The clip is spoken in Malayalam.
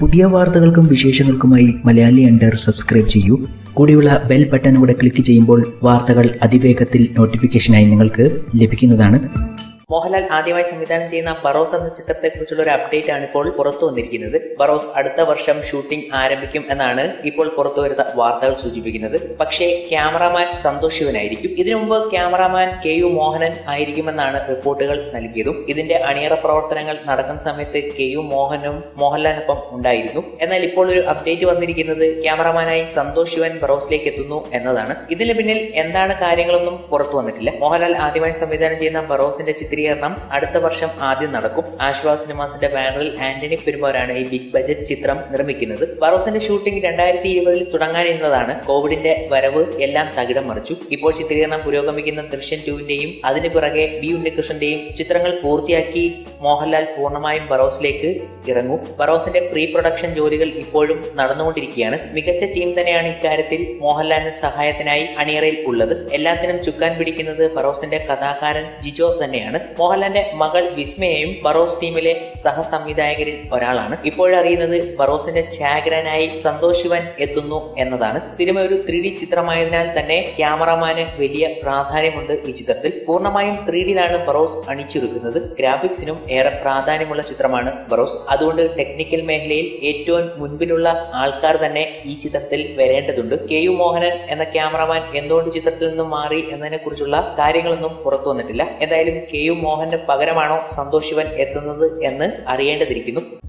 പുതിയ വാർത്തകൾക്കും വിശേഷങ്ങൾക്കുമായി മലയാളി അണ്ടർ സബ്സ്ക്രൈബ് ചെയ്യൂ കൂടിയുള്ള ബെൽ ബട്ടൺ കൂടെ ക്ലിക്ക് ചെയ്യുമ്പോൾ വാർത്തകൾ അതിവേഗത്തിൽ നോട്ടിഫിക്കേഷനായി നിങ്ങൾക്ക് ലഭിക്കുന്നതാണ് മോഹൻലാൽ ആദ്യമായി സംവിധാനം ചെയ്യുന്ന ബറോസ് എന്ന ചിത്രത്തെക്കുറിച്ചുള്ള ഒരു അപ്ഡേറ്റ് ആണ് ഇപ്പോൾ പുറത്തു വന്നിരിക്കുന്നത് ബറോസ് അടുത്ത വർഷം ഷൂട്ടിംഗ് ആരംഭിക്കും എന്നാണ് ഇപ്പോൾ പുറത്തു വരുന്ന വാർത്തകൾ സൂചിപ്പിക്കുന്നത് പക്ഷേ ക്യാമറാമാൻ സന്തോഷ് ശിവനായിരിക്കും ഇതിനു മുമ്പ് ക്യാമറാമാൻ കെ യു മോഹനൻ ആയിരിക്കുമെന്നാണ് റിപ്പോർട്ടുകൾ നൽകിയതും ഇതിന്റെ അണിയറ പ്രവർത്തനങ്ങൾ നടക്കുന്ന സമയത്ത് കെ യു മോഹനും മോഹൻലാലിനൊപ്പം ഉണ്ടായിരുന്നു എന്നാൽ ഇപ്പോൾ ഒരു അപ്ഡേറ്റ് വന്നിരിക്കുന്നത് ക്യാമറാമാനായി സന്തോഷ് ശിവൻ ബറോസിലേക്ക് എത്തുന്നു എന്നതാണ് ഇതിന് പിന്നിൽ എന്താണ് കാര്യങ്ങളൊന്നും പുറത്തു വന്നിട്ടില്ല മോഹൻലാൽ ആദ്യമായി സംവിധാനം ചെയ്യുന്ന ബറോസിന്റെ ചിത്രീകരണം അടുത്ത വർഷം ആദ്യം നടക്കും ആശ്വാസ് സിനിമാസിന്റെ ബാനറിൽ ആന്റണി പെരുമ്പോരാണ് ഈ ബിഗ് ബജറ്റ് ചിത്രം നിർമ്മിക്കുന്നത് ബറോസിന്റെ ഷൂട്ടിംഗ് രണ്ടായിരത്തി ഇരുപതിൽ തുടങ്ങാനിരുന്നതാണ് കോവിഡിന്റെ വരവ് എല്ലാം തകിടം മറിച്ചു ഇപ്പോൾ ചിത്രീകരണം പുരോഗമിക്കുന്ന ദൃശ്യം ടുവിന്റെയും അതിനു പിറകെ ബി ഉണ്ണികൃഷ്ണന്റെയും ചിത്രങ്ങൾ പൂർത്തിയാക്കി മോഹൻലാൽ പൂർണ്ണമായും ബറോസിലേക്ക് ഇറങ്ങും ബറോസിന്റെ പ്രീ പ്രൊഡക്ഷൻ ജോലികൾ ഇപ്പോഴും നടന്നുകൊണ്ടിരിക്കുകയാണ് മികച്ച ടീം തന്നെയാണ് ഇക്കാര്യത്തിൽ മോഹൻലാലിന് സഹായത്തിനായി അണിയറയിൽ ഉള്ളത് എല്ലാത്തിനും ചുക്കാൻ പിടിക്കുന്നത് ബറോസിന്റെ കഥാകാരൻ ജിജോ തന്നെയാണ് മോഹൻലാലിന്റെ മകൾ വിസ്മയയും ബറോസ് ടീമിലെ സഹസംവിധായകരിൽ ഒരാളാണ് ഇപ്പോഴറിയുന്നത് ബറോസിന്റെ ഛായാഗ്രഹനായി സന്തോഷ് ശിവൻ എത്തുന്നു എന്നതാണ് സിനിമ ഒരു ത്രീ ഡി ചിത്രമായതിനാൽ തന്നെ ക്യാമറമാന് വലിയ പ്രാധാന്യമുണ്ട് ഈ ചിത്രത്തിൽ പൂർണ്ണമായും ത്രീ ഡിയിലാണ് ബറോസ് അണിച്ചൊരുക്കുന്നത് ഗ്രാഫിക്സിനും ഏറെ പ്രാധാന്യമുള്ള ചിത്രമാണ് ബറോസ് അതുകൊണ്ട് ടെക്നിക്കൽ മേഖലയിൽ ഏറ്റവും മുൻപിലുള്ള ആൾക്കാർ തന്നെ ഈ ചിത്രത്തിൽ വരേണ്ടതുണ്ട് കെ യു മോഹനൻ എന്ന ക്യാമറമാൻ എന്തുകൊണ്ട് ചിത്രത്തിൽ നിന്നും മാറി എന്നതിനെ കുറിച്ചുള്ള കാര്യങ്ങളൊന്നും പുറത്തു വന്നിട്ടില്ല എന്തായാലും കെ യു മോഹന്റെ പകരമാണോ സന്തോഷ് ശിവൻ എത്തുന്നത് എന്ന് അറിയേണ്ടതിരിക്കുന്നു